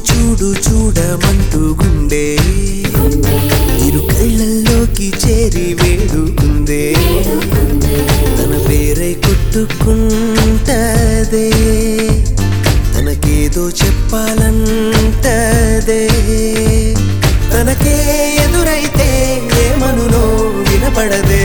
చూడు చూడమంటూ గుండె ఇరు కళ్ళల్లోకి చేరి వేడుకుందే తన పేరై కొట్టుకుంటదే తనకేదో చెప్పాలంటదే తనకే ఎదురైతే ఏమనునో వినపడదే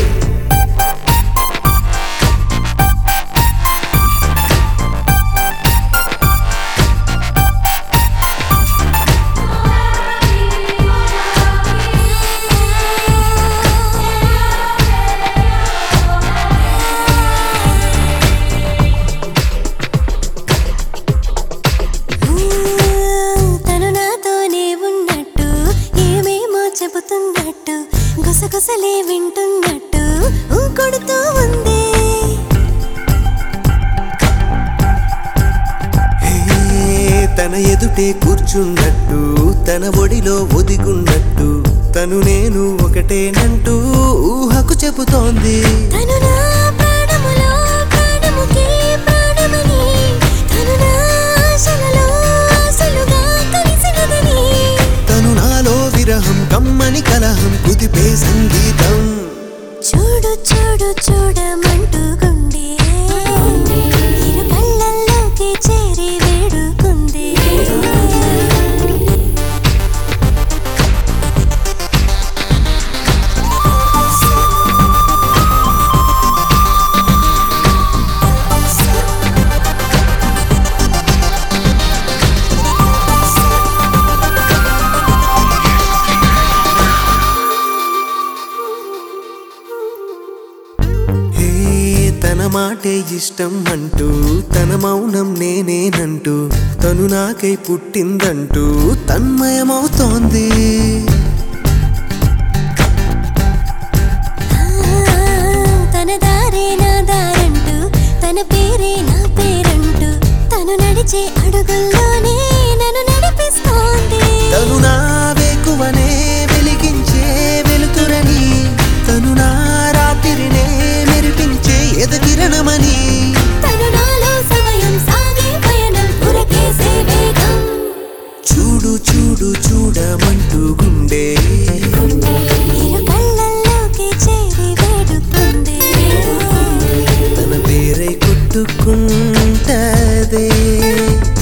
తను నాతోనే ఉన్నట్టు ఏమేమో చెబుతున్నట్టు గుసగుసలే వింటున్నట్టు ఊ కొడుతూ ఉంది హే, తన ఎదుటే కూర్చున్నట్టు తన ఒడిలో ఒదిగున్నట్టు తను నేను ఒకటేనంటూ ఊహకు చెబుతోంది తను నా ప్రాణములో ప్రాణముకే ప్రాణమని తను నా ఆశలలో ఆశలుగా కలిసినదని తను నాలో విరహం కమ్మని కలహం కుదిపే సంగీతం చూడు చూడు చూడమంటూ గుండె ఇరు కళ్ళల్లోకి చేరి వేడుకుంది హే తన మాటే ఇష్టం అంటూ తన మౌనం నేనేనంటూ తను నాకై పుట్టిందంటూ తన్మయమవుతోంది తన దారే నా దారంటూ తన పేరే నా పేరంటూ తను నడిచే అడుగుల్లోనే నన్ను నడిపిస్తోంది తను నా వేకువనే వెలిగించే వెలుతురని తను నా రాత్రినే మెరిపించే ఎదకిరణమని తను నాలో సమయం సాగే పయనం ఉరకేసే వేగం చూడు చూడు చూడమంటూ గుండె ఇరు కళ్ళల్లోకి చేరి వేడుకుంది తన పేరై కొట్టుకుంటదే